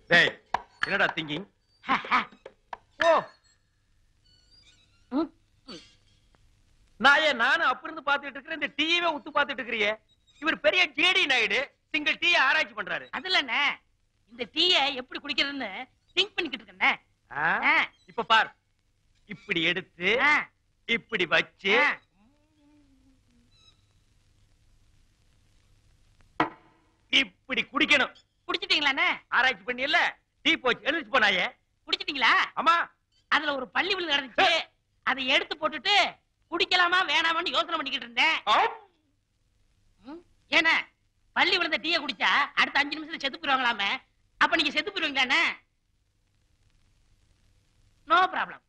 டேய் என்னடா திங்கிங் ஓ ம். நான் ஏன் நானும் அப்ப இருந்து பாத்துட்டு இருக்கிறேன் இந்த டீயவே உத்து பாத்துட்டு இருக்கிறியே இவர் பெரிய ஜேடி நாயுடு சிங்கிள் டீ ஆராய்ச்சி பண்றாரு அதுல என்ன இந்த டீய எப்படி குடிக்கிறதுன்னு திங்க் பண்ணிக்கிட்டு இருக்கேன் ஆ? இப்ப பார் இப்படி எடுத்து இப்படி வச்சு இப்படி குடிக்கணும் குடிச்சிட்டீங்களாண்ணே ஆராய்ச்சி பண்ணி இல்ல டீ போச்சு எழுதிச்சு போனாயே குடிச்சிட்டீங்களா ஆமா அதுல ஒரு பள்ளி விழுந்து கிடந்துச்சு அதை எடுத்து போட்டுட்டு குடிக்கலாமா வேணாமான்னு யோசனை பண்ணிக்கிட்டு இருந்தேன் ஆம். ம், ஏண்ணே பள்ளி விழுந்த டீயை குடிச்சா அடுத்த அஞ்சு நிமிஷத்துல செத்து போயிருவாங்களாமே அப்ப நீங்க செத்து போயிருவீங்களாண்ணே நோ ப்ராப்ளம்